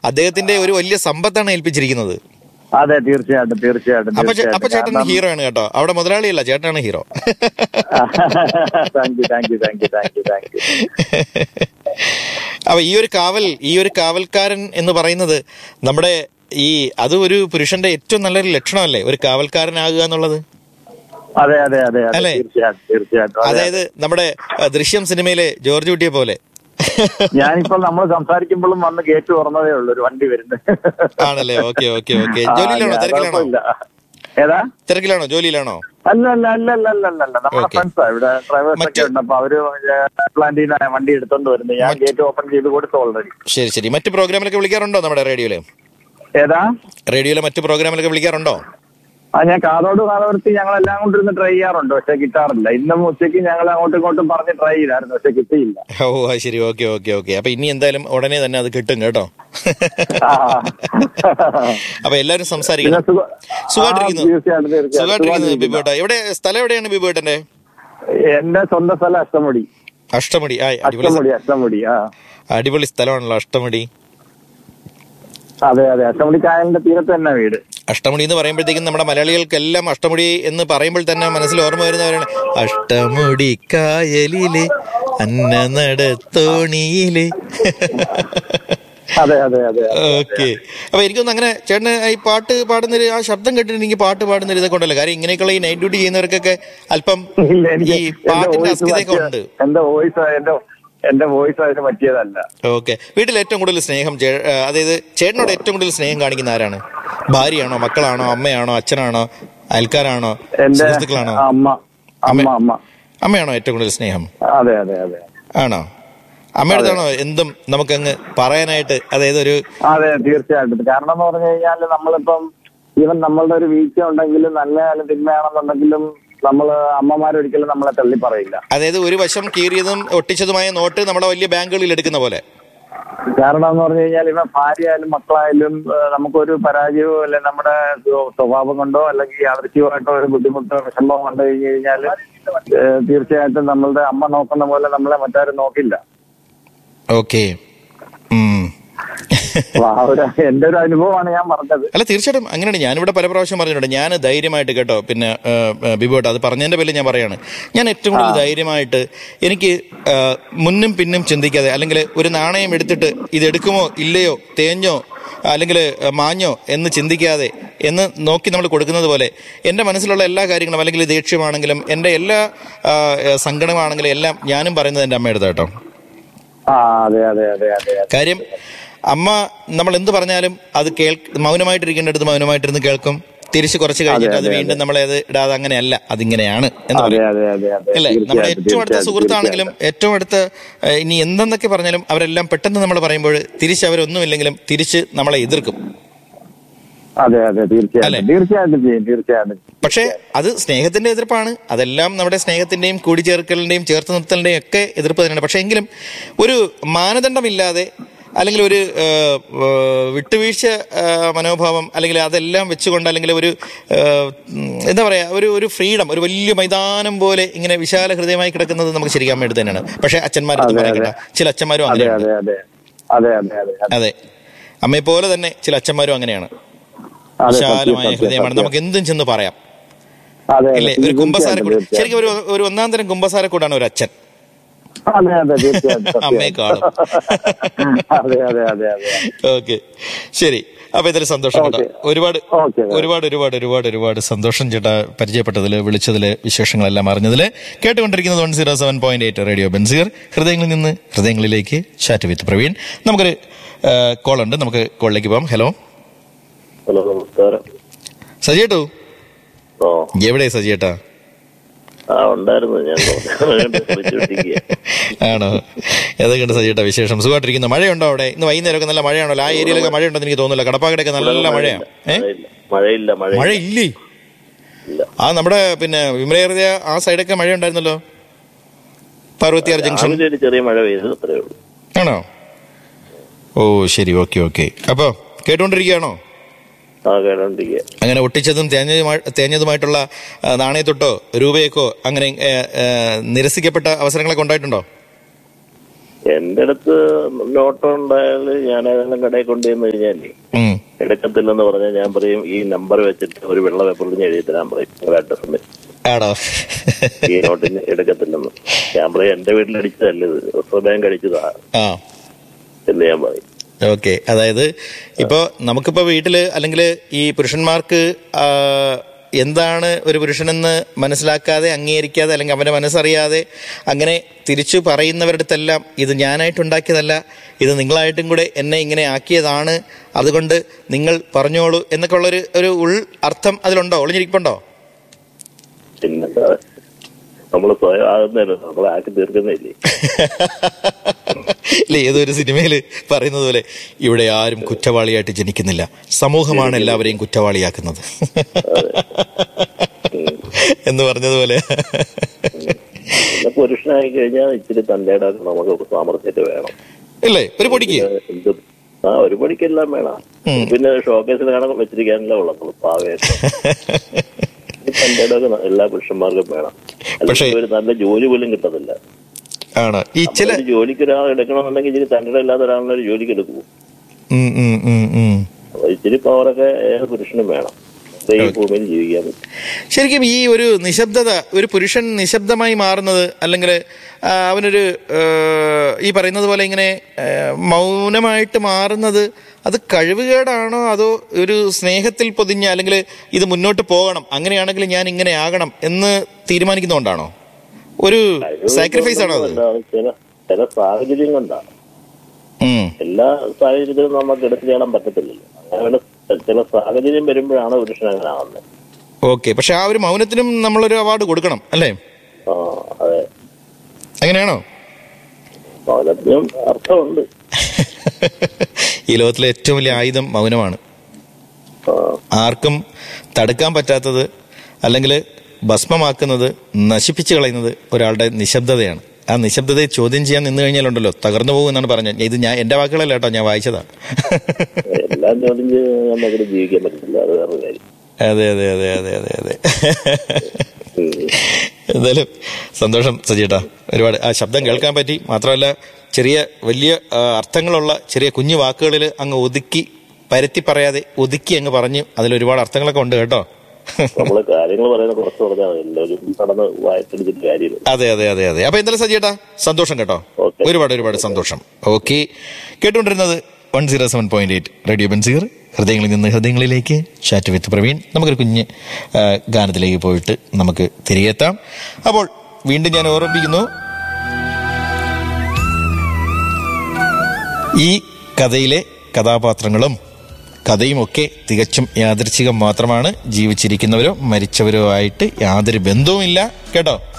അദ്ദേഹത്തിന്റെ ഒരു വലിയ സമ്പത്താണ് ഏൽപ്പിച്ചിരിക്കുന്നത് അതെ തീർച്ചയായിട്ടും തീർച്ചയായിട്ടും അപ്പൊ ചേ- അപ്പൊ ചേട്ടൻ തീർച്ചയായിട്ടും ഹീറോ ആണ് കേട്ടോ അവിടെ മുതലാളിയല്ല ചേട്ടനാണ് hero thank you thank you thank you thank you thank you അപ്പൊ ഈ ഒരു കാവൽ ഈ ഒരു കാവൽക്കാരൻ എന്ന് പറയുന്നത് നമ്മുടെ ഈ അത് ഒരു പുരുഷന്റെ ഏറ്റവും നല്ലൊരു ലക്ഷണമല്ലേ ഒരു കാവൽക്കാരനാകുക എന്നുള്ളത് അതെ അതെ അതെ അതെ അല്ലേ? തീർച്ചയായിട്ടും തീർച്ചയായിട്ടും അതെ. അതായത് നമ്മുടെ അഹ്, ദൃശ്യം സിനിമയിലെ ജോർജ് കുട്ടിയെ പോലെ ഞാനിപ്പോൾ നമ്മൾ സംസാരിക്കുമ്പോഴും വന്ന് ഗേറ്റ് തുറന്നതേ ഉള്ളൂ ഒരു വണ്ടി വരുന്നത് ആണല്ലേ ഓക്കെ ഓക്കെ ഓക്കെ ആ, ജോലിയിലാണോ ഞാൻ തിരക്കിലാണോ കുഴപ്പമില്ല. ഏതാ തിരക്കിലാണോ ജോലിയിലാണോ അല്ല അല്ല അല്ല അല്ല അല്ല അല്ല അല്ല നമ്മളെ Okay. ഫ്രണ്ട്സാ ഇവിടെ ഡ്രൈവേഴ്സ് ഒക്കെ മറ്റ്- ഉണ്ട് അപ്പൊ അവര് പ്ലാന്റിൽ നിന്ന് വണ്ടി എടുത്തോണ്ട് വരുന്നത് ഞാൻ ഗേറ്റ് ഓപ്പൺ ചെയ്ത് കൊടുത്തു ഓൾറെഡി ശരി ശരി മറ്റു പ്രോഗ്രാമിലൊക്കെ വിളിക്കാറുണ്ടോ നമ്മുടെ റേഡിയോയില് ഏതാ റേഡിയോയിലെ മറ്റു പ്രോഗ്രാമിലൊക്കെ വിളിക്കാറുണ്ടോ ആ ഞാൻ കാതോട് കാതോർത്തി ഞങ്ങൾ എല്ലാം കൊണ്ടിരുന്ന് ട്രൈ ചെയ്യാറുണ്ട് പക്ഷെ കിട്ടാറില്ല ഇന്നും ഉച്ചയ്ക്ക് ഞങ്ങൾ അങ്ങോട്ടും ഇങ്ങോട്ടും പറഞ്ഞ് ട്രൈ ചെയ്തായിരുന്നു പക്ഷെ കിട്ടിയില്ല ഓ അത് ശരി ഓക്കെ ഓക്കെ ഓക്കെ അപ്പൊ ഇനി എന്തായാലും ഉടനെ തന്നെ അത് കിട്ടും കേട്ടോ ആ. അപ്പൊ എല്ലാരും പിന്നെ സംസാരിക്കണം സുഖ- സുഖമായിട്ടിരിക്കുന്നു. ആ, തീർച്ചയായിട്ടും തീർച്ചയായിട്ടും സുഖമായിട്ടിരിക്കുന്നു സുഖമായിട്ടിരിക്കുന്നു. ബിബുവേട്ട എവിടെ സ്ഥലം എവിടെയാണ് ബിബുവേട്ടന്റെ എന്റെ സ്വന്തം സ്ഥലം അഷ്ടമുടി അഷ്ടമുടി ആ അടിപൊളി അഷ്ടമുടി അഷ്ടമുടി ആ അടിപൊളി സ്ഥലമാണല്ലോ അഷ്ടമുടി അതെ അതെ അഷ്ടമുടി കായലിന്റെ തീരത്ത് തന്നെ വീട് അഷ്ടമുടി എന്ന് പറയുമ്പോഴത്തേക്കും നമ്മുടെ മലയാളികൾക്കെല്ലാം അഷ്ടമുടി എന്ന് പറയുമ്പോൾ തന്നെ മനസ്സിൽ ഓർമ്മ വരുന്നവരാണ് അഷ്ടമുടി കായലിലെ അന്ന നടത്തോണിയിലെ അതെ അതെ അതെ ഓക്കെ അപ്പൊ എനിക്കൊന്നും അങ്ങനെ ചേട്ടന് ഈ പാട്ട് പാടുന്നൊരു ആ ശബ്ദം കേട്ടിട്ട് എനിക്ക് പാട്ട് പാടുന്നൊരു ഇതൊക്കെ ഉണ്ടല്ലോ കാര്യം ഇങ്ങനെയൊക്കെയുള്ള ഈ നൈറ്റ് ഡ്യൂട്ടി ചെയ്യുന്നവർക്കൊക്കെ അല്പം ഇല്ല എനിക്ക് ഈ എന്റെ പാട്ടിന്റെ വോയിസ് അസ്ഥിതയൊക്കെ ഉണ്ട് എന്റെ വോയിസ് എന്റെ എന്റെ വോയിസ് അതിന് പറ്റിയതല്ല ഓക്കെ വീട്ടിൽ ഏറ്റവും കൂടുതൽ സ്നേഹം ചേ- ആ, അതായത് ചേട്ടനോട് ഏറ്റവും കൂടുതൽ സ്നേഹം കാണിക്കുന്ന ആരാണ് ഭാര്യയാണോ മക്കളാണോ അമ്മയാണോ അച്ഛനാണോ അയൽക്കാരാണോ എന്റെ സുഹൃത്തുക്കളാണോ അമ്മ അമ്മ അമ്മ അമ്മയാണോ ഏറ്റവും കൂടുതൽ സ്നേഹം അതെ അതെ അതെ ആണോ അമ്മയുടെ അടുത്താണോ എന്തും നമുക്കങ്ങ് പറയാനായിട്ട് അതായത് ഒരു അതെ തീർച്ചയായിട്ടും കാരണം എന്ന് പറഞ്ഞു കഴിഞ്ഞാൽ നമ്മളിപ്പം ഈവൻ നമ്മളുടെ ഒരു വീഴ്ച ഉണ്ടെങ്കിലും നല്ലയാലും തിന്മയാണെന്നുണ്ടെങ്കിലും നമ്മള് അമ്മമാരൊരിക്കലും നമ്മളെ തള്ളി പറയില്ല അതായത് ഒരു വശം കീറിയതും ഒട്ടിച്ചതുമായ നോട്ട് നമ്മുടെ വലിയ ബാങ്കുകളിൽ എടുക്കുന്ന പോലെ കാരണം എന്ന് പറഞ്ഞു കഴിഞ്ഞാൽ ഇവ ഭാര്യയായാലും മക്കളായാലും ഏഹ്, നമുക്കൊരു പരാജയമോ അല്ലെ നമ്മുടെ സ്വ- സ്വഭാവം കൊണ്ടോ അല്ലെങ്കിൽ യാദൃശ്യമായിട്ടോ ഒരു ബുദ്ധിമുട്ടോ വിഷമോ കണ്ടു കഴിഞ്ഞു കഴിഞ്ഞാൽ തീർച്ചയായിട്ടും നമ്മളുടെ അമ്മ നോക്കുന്ന പോലെ നമ്മളെ മറ്റാരും നോക്കില്ല ഓക്കെ അപ്പൊ ആ ഒരു എന്റെ ഒരു അനുഭവമാണ് ഞാൻ പറഞ്ഞത് അല്ല തീർച്ചയായിട്ടും അങ്ങനെയാണ് ഞാനിവിടെ പല പ്രാവശ്യം പറഞ്ഞിട്ടുണ്ട് ഞാൻ ധൈര്യമായിട്ട് കേട്ടോ പിന്നെ ബിബോട്ട് അത് പറഞ്ഞതിന്റെ പേരിൽ ഞാൻ പറയാണ് ഞാൻ ഏറ്റവും കൂടുതൽ ധൈര്യമായിട്ട് എനിക്ക് ആ, മുന്നും പിന്നും ചിന്തിക്കാതെ അല്ലെങ്കിൽ ഒരു നാണയം എടുത്തിട്ട് ഇത് എടുക്കുമോ ഇല്ലയോ തേഞ്ഞോ അല്ലെങ്കിൽ മാഞ്ഞോ എന്ന് ചിന്തിക്കാതെ എന്ന് നോക്കി നമ്മൾ കൊടുക്കുന്നത് പോലെ എൻ്റെ മനസ്സിലുള്ള എല്ലാ കാര്യങ്ങളും അല്ലെങ്കിൽ ദേഷ്യമാണെങ്കിലും എൻ്റെ എല്ലാ ആ, സങ്കടമാണെങ്കിലും എല്ലാം ഞാനും പറയുന്നത് എൻ്റെ അമ്മയുടെ കേട്ടോ ആ അതെ അതെ അതെ അതെ അതെ കാര്യം അമ്മ നമ്മൾ എന്ത് പറഞ്ഞാലും അത് കേൾ മൗനമായിട്ടിരിക്കേണ്ടടുത്ത് മൗനമായിട്ടിരുന്ന് കേൾക്കും തിരിച്ച് കുറച്ച് കഴിഞ്ഞിട്ട് അത് വീണ്ടും നമ്മളെ അത് ഇടാതെ അങ്ങനെയല്ല അതിങ്ങനെയാണ് എന്ന് അതെ പറയും അതെ അതെ അതെ അല്ലേ നമ്മുടെ തീർച്ചയായിട്ടും, ഏറ്റവും അടുത്ത തീർച്ചയായിട്ടും, സുഹൃത്താണെങ്കിലും ഏറ്റവും അടുത്ത ഏഹ്, ഇനി എന്തെന്നൊക്കെ പറഞ്ഞാലും അവരെല്ലാം പെട്ടെന്ന് നമ്മൾ പറയുമ്പോൾ തിരിച്ച് അവരൊന്നുമില്ലെങ്കിലും തിരിച്ച് നമ്മളെ എതിർക്കും അതെ അതെ അല്ലേ? തീർച്ചയായിട്ടും തീർച്ചയായിട്ടും ചെയ്യും തീർച്ചയായിട്ടും പക്ഷേ അത് സ്നേഹത്തിന്റെ എതിർപ്പാണ് അതെല്ലാം നമ്മുടെ സ്നേഹത്തിന്റെയും കൂടിച്ചേർക്കലിന്റെയും ചേർത്ത് നിർത്തലിന്റെയും ഒക്കെ എതിർപ്പ് തന്നെയാണ് പക്ഷേ എങ്കിലും ഒരു മാനദണ്ഡമില്ലാതെ അല്ലെങ്കിൽ ഒരു ആ, ആ, വിട്ടുവീഴ്ച ആ, മനോഭാവം അല്ലെങ്കിൽ അതെല്ലാം വെച്ചുകൊണ്ട് അല്ലെങ്കിൽ ഒരു ആ, ഉം, എന്താ പറയാ ഒരു ഒരു ഫ്രീഡം ഒരു വലിയ മൈതാനം പോലെ ഇങ്ങനെ വിശാല ഹൃദയമായി കിടക്കുന്നത് നമുക്ക് ശരിക്കും അമ്മയുടെ തന്നെയാണ് പക്ഷേ അച്ഛന്മാരുടെ അതെ, പറയണ്ട ചില അച്ഛന്മാരും അതെ അങ്ങനെയാണ് അതെ അതെ അതെ അതെ അതെ അതെ അതെ അമ്മയെ പോലെ തന്നെ ചില അച്ഛന്മാരും അങ്ങനെയാണ് അതെ, സത്യം, വിശാലമായ സത്യം, ഹൃദയമാണ് സത്യം. നമുക്ക് എന്തും ചെന്ന് പറയാം അതെ ഇല്ലേ അതെ, ഒരു കുമ്പസാരക്കൂട് തീർച്ചയായിട്ടും, ശരിക്കും ഒരു ഒരു ഒന്നാം തരം കുമ്പസാരക്കൂടാണ് ഒരു അച്ഛൻ അതെ അതെ തീർച്ചയായിട്ടും സത്യം. അമ്മയെ കാണും അതെ അതെ അതെ അതെ ഓക്കെ ശരി അപ്പൊ ഇതിൽ സന്തോഷം കേട്ടോ Okay. ഒരുപാട് Okay, okay. ഒരുപാട് ഒരുപാട് ഒരുപാട് ഒരുപാട് സന്തോഷം ചേട്ടാ പരിചയപ്പെട്ടതില് വിളിച്ചതില് വിശേഷങ്ങളെല്ലാം അറിഞ്ഞതില് കേട്ടുകൊണ്ടിരിക്കുന്നത് one zero seven point eight radio Benzeer ഹൃദയങ്ങളിൽ നിന്ന് ഹൃദയങ്ങളിലേക്ക് ചാറ്റ് വിത്ത് പ്രവീൺ നമുക്കൊരു കോൾ ഉണ്ട് നമുക്ക് കോളിലേക്ക് പോകാം ഹലോ ഹലോ നമസ്കാരം സജിയേട്ടു ഓ എവിടെ സജിയേട്ടാ ആ ഉണ്ടായിരുന്നു ഞാൻ വിളിച്ചോണ്ടിരിക്കുക ആണോ ഏതൊക്കെയുണ്ട് സജിയേട്ടാ വിശേഷം സുഖമായിട്ടിരിക്കുന്നു മഴയുണ്ടോ അവിടെ ഇന്ന് വൈകുന്നേരമൊക്കെ നല്ല മഴയാണല്ലോ ആ ഏരിയയിലൊക്കെ മഴയുണ്ടെന്ന് എനിക്ക് തോന്നുന്നില്ല കടപ്പാക്കടയൊക്കെ നല്ല മഴയാണ് ഏ മഴയില്ല മഴയില്ല മഴ മഴ ഇല്ലേ ഇല്ല ആ നമ്മുടെ പിന്നെ വിമലേറിയ ആ സൈഡൊക്കെ മഴ ഉണ്ടായിരുന്നല്ലോ പാർവതിയാർ ജംഗ്ഷൻ രാവിലെ ഒരു ചെറിയ മഴ പെയ്തു അത്രേ ഉള്ളൂ ആണോ ഓ ശരി ഓക്കെ ഓക്കെ അപ്പോ കേട്ടുകൊണ്ടിരിക്കുകയാണോ ആ കേട്ടോണ്ടിരിക്കുക അങ്ങനെ ഒട്ടിച്ചതും തേഞ്ഞതുമായി തേഞ്ഞതുമായിട്ടുള്ള ആ, നാണയത്തൊട്ടോ രൂപയൊക്കെ അങ്ങനെ ഏ, ഏ, നിരസിക്കപ്പെട്ട അവസരങ്ങളൊക്കെ ഉണ്ടായിട്ടുണ്ടോ എന്റെ അടുത്ത് നോട്ടം ഉണ്ടായാൽ ഞാൻ ഏതെങ്കിലും കടയിൽ കൊണ്ടുവന്ന് കഴിഞ്ഞാലേ ഉം. എടുക്കത്തില്ലെന്ന് പറഞ്ഞാൽ ഞാൻ പറയും ഈ നമ്പർ വെച്ചിട്ട് ഒരു വെള്ള പേപ്പറിൽ ഞാൻ എഴുതി തരാൻ പറയും ഒരു അഡ്രസ്സിന് ആണോ ഈ നോട്ടിന് എടുക്കത്തില്ലെന്ന് ഞാൻ പറയും എന്റെ വീട്ടിൽ അടിച്ചതല്ല ഇത് റിസർവ് ബാങ്ക് അടിച്ചതാ ആ എന്ന് ഞാൻ പറയും ഓക്കെ അതായത് ഇപ്പോ നമുക്കിപ്പോ വീട്ടില് അല്ലെങ്കിൽ ഈ പുരുഷന്മാർക്ക് ആ, എന്താണ് ഒരു പുരുഷനെന്ന് മനസ്സിലാക്കാതെ അംഗീകരിക്കാതെ അല്ലെങ്കിൽ അവന്റെ മനസ്സറിയാതെ അങ്ങനെ തിരിച്ചു പറയുന്നവരുടെ അടുത്തെല്ലാം ഇത് ഞാനായിട്ടുണ്ടാക്കിയതല്ല ഇത് നിങ്ങളായിട്ടും കൂടെ എന്നെ ഇങ്ങനെ ആക്കിയതാണ് അതുകൊണ്ട് നിങ്ങൾ പറഞ്ഞോളൂ എന്നൊക്കെ ഉള്ളൊരു ഒരു ഉൾ അർത്ഥം അതിലുണ്ടോ ഒളിഞ്ഞിരിപ്പുണ്ടോ പിന്നെ നമ്മൾ സ്വയം ആകുന്നല്ലോ നമ്മളെ ആക്കി തീർക്കുന്നില്ലേ ഇല്ല ഏതൊരു സിനിമയിൽ പറയുന്നത് പോലെ ഇവിടെ ആരും കുറ്റവാളിയായിട്ട് ജനിക്കുന്നില്ല സമൂഹമാണ് എല്ലാവരെയും കുറ്റവാളിയാക്കുന്നത് എന്ന് പറഞ്ഞതുപോലെ പിന്നെ പുരുഷനായി കഴിഞ്ഞാൽ ഇച്ചിരി തന്റെ നമുക്ക് സാമർത്ഥ്യത്തെ വേണം ഇല്ലേ ഒരു പൊടിക്ക് എന്ത് ആ ഒരു പണിക്കെല്ലാം വേണം പിന്നെ ഷോക്കേസിൽ കാണാൻ വെച്ചിരിക്കാനല്ല ഉള്ളത് പാവയായിട്ട് തന്റെ എല്ലാ പുരുഷന്മാർക്കും വേണം പക്ഷേ- അല്ലെങ്കിൽ ഒരു നല്ല ജോലി പോലും കിട്ടത്തില്ല ആണ് ഈ ചില ഒരു ജോലിക്ക് ഒരാൾ എടുക്കണമെന്നുണ്ടെങ്കിൽ ഇച്ചിരി തന്റെ ഇല്ലാത്ത ഒരാളിനെ ഒരു ജോലിക്ക് എടുക്കൂ ഉം, ഉം, ഉം, ഉം. അപ്പൊ ഇച്ചിരി പവറൊക്കെ ഏത് പുരുഷനും വേണം അപ്പൊ ഈ ഭൂമിയിൽ ജീവിക്കാൻ പറ്റും ശരിക്കും ഈ ഒരു നിശബ്ദത ഒരു പുരുഷൻ നിശബ്ദമായി മാറുന്നത് അല്ലെങ്കിൽ അവനൊരു ആ, ഈ പറയുന്നത് പോലെ ഇങ്ങനെ ആ, മൗനമായിട്ട് മാറുന്നത് അത് കഴിവുകേടാണോ അതോ ഒരു സ്നേഹത്തിൽ പൊതിഞ്ഞ അല്ലെങ്കിൽ ഇത് മുന്നോട്ട് പോകണം അങ്ങനെയാണെങ്കിൽ ഞാൻ ഇങ്ങനെ ആകണം എന്ന് തീരുമാനിക്കുന്നതുകൊണ്ടാണോ ഒരു സാക്രിഫൈസ് ആണോ അത് എന്താണ് ചില ചില സാഹചര്യം കൊണ്ടാണ് ഉം. എല്ലാ സാഹചര്യത്തിലും നമുക്ക് എടുത്തു ചാടാൻ പറ്റത്തില്ലല്ലോ അങ്ങനെ ചില സാഹചര്യം വരുമ്പോഴാണ് പുരുഷൻ അങ്ങനെ ആവുന്നത് ഓക്കെ പക്ഷെ ആ ഒരു മൗനത്തിനും നമ്മളൊരു അവാർഡ് കൊടുക്കണം അല്ലേ ആ അതെ അങ്ങനെയാണോ മൗനത്തിനും അർത്ഥമുണ്ട് ഈ ലോകത്തിലെ ഏറ്റവും വലിയ ആയുധം മൗനമാണ് ആ, ആർക്കും തടുക്കാൻ പറ്റാത്തത് അല്ലെങ്കിൽ ഭസ്മമാക്കുന്നത് നശിപ്പിച്ചു കളയുന്നത് ഒരാളുടെ നിശബ്ദതയാണ് ആ നിശബ്ദതയെ ചോദ്യം ചെയ്യാൻ നിന്ന് കഴിഞ്ഞാലുണ്ടല്ലോ തകർന്നു പോകും എന്നാണ് പറഞ്ഞത് ഇത് ഞാൻ എന്റെ വാക്കുകളല്ല കേട്ടോ ഞാൻ വായിച്ചതാ എല്ലാം ചോദ്യം ചെയ്ത് നമുക്ക് ജീവിക്കാൻ പറ്റത്തില്ല അത് വേറെ കാര്യം അതെ അതെ അതെ അതെ അതെ അതെ ഉം. എന്തായാലും സന്തോഷം സജിയേട്ടാ ഒരുപാട് ആ ശബ്ദം കേൾക്കാൻ പറ്റി മാത്രമല്ല ചെറിയ വലിയ ആ, അർത്ഥങ്ങളുള്ള ചെറിയ കുഞ്ഞു വാക്കുകളിൽ അങ്ങ് ഒതുക്കി പരത്തി പറയാതെ ഒതുക്കി അങ്ങ് പറഞ്ഞു അതിൽ ഒരുപാട് അർത്ഥങ്ങളൊക്കെ ഉണ്ട് കേട്ടോ നമ്മള് കാര്യങ്ങൾ പറയുന്ന കുറച്ച് പറഞ്ഞാൽ മതി. എല്ലാവരും നടന്ന് വായിച്ചെടുത്തിട്ട് കാര്യമില്ല അതെ അതെ അതെ അതെ അപ്പൊ എന്തായാലും സജിയേട്ടാ സന്തോഷം കേട്ടോ ഓക്കെ. ഒരുപാട് ഒരുപാട് സന്തോഷം ഓക്കെ കേട്ടുകൊണ്ടിരുന്നത് one zero seven point eight radio Benzeer ഹൃദയങ്ങളിൽ നിന്ന് ഹൃദയങ്ങളിലേക്ക് ചാറ്റ് വിത്ത് പ്രവീൺ നമുക്കൊരു കുഞ്ഞ് ആ, ഗാനത്തിലേക്ക് പോയിട്ട് നമുക്ക് തിരികെ എത്താം അപ്പോൾ വീണ്ടും ഞാൻ ഓർമ്മിപ്പിക്കുന്നു ഈ കഥയിലെ കഥാപാത്രങ്ങളും കഥയുമൊക്കെ തികച്ചും യാദൃച്ഛികം മാത്രമാണ് ജീവിച്ചിരിക്കുന്നവരോ മരിച്ചവരോ ആയിട്ട് യാതൊരു ബന്ധവുമില്ല കേട്ടോ